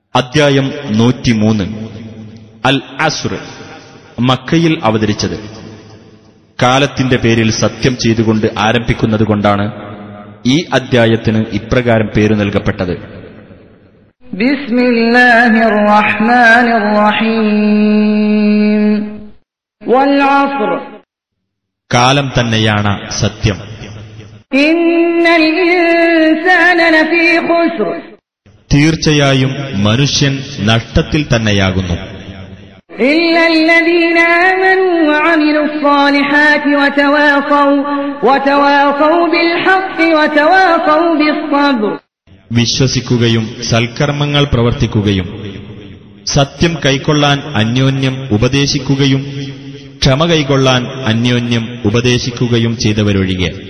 അദ്ധ്യായം നൂറ്റിമൂന്ന് അൽ അസുർ മക്കയിൽ അവതരിച്ചത് കാലത്തിന്റെ പേരിൽ സത്യം ചെയ്തുകൊണ്ട് ആരംഭിക്കുന്നതുകൊണ്ടാണ് ഈ അദ്ധ്യായത്തിന് ഇപ്രകാരം പേരു നൽകപ്പെട്ടത് بسم الله الرحمن الرحيم والعصر കാലം തന്നെയാണ് സത്യം إن الإنسان لفي خسر തീർച്ചയായും മനുഷ്യൻ നഷ്ടത്തിൽ തന്നെയാകുന്നു إلا الذين آمنوا وعملوا الصالحات وتواصوا وتواصوا بالحق وتواصوا بالصبر വിശ്വസിക്കുകയും സൽക്കർമ്മങ്ങൾ പ്രവർത്തിക്കുകയും സത്യം കൈക്കൊള്ളാൻ അന്യോന്യം ഉപദേശിക്കുകയും ക്ഷമ കൈക്കൊള്ളാൻ അന്യോന്യം ഉപദേശിക്കുകയും ചെയ്തവരൊഴികെ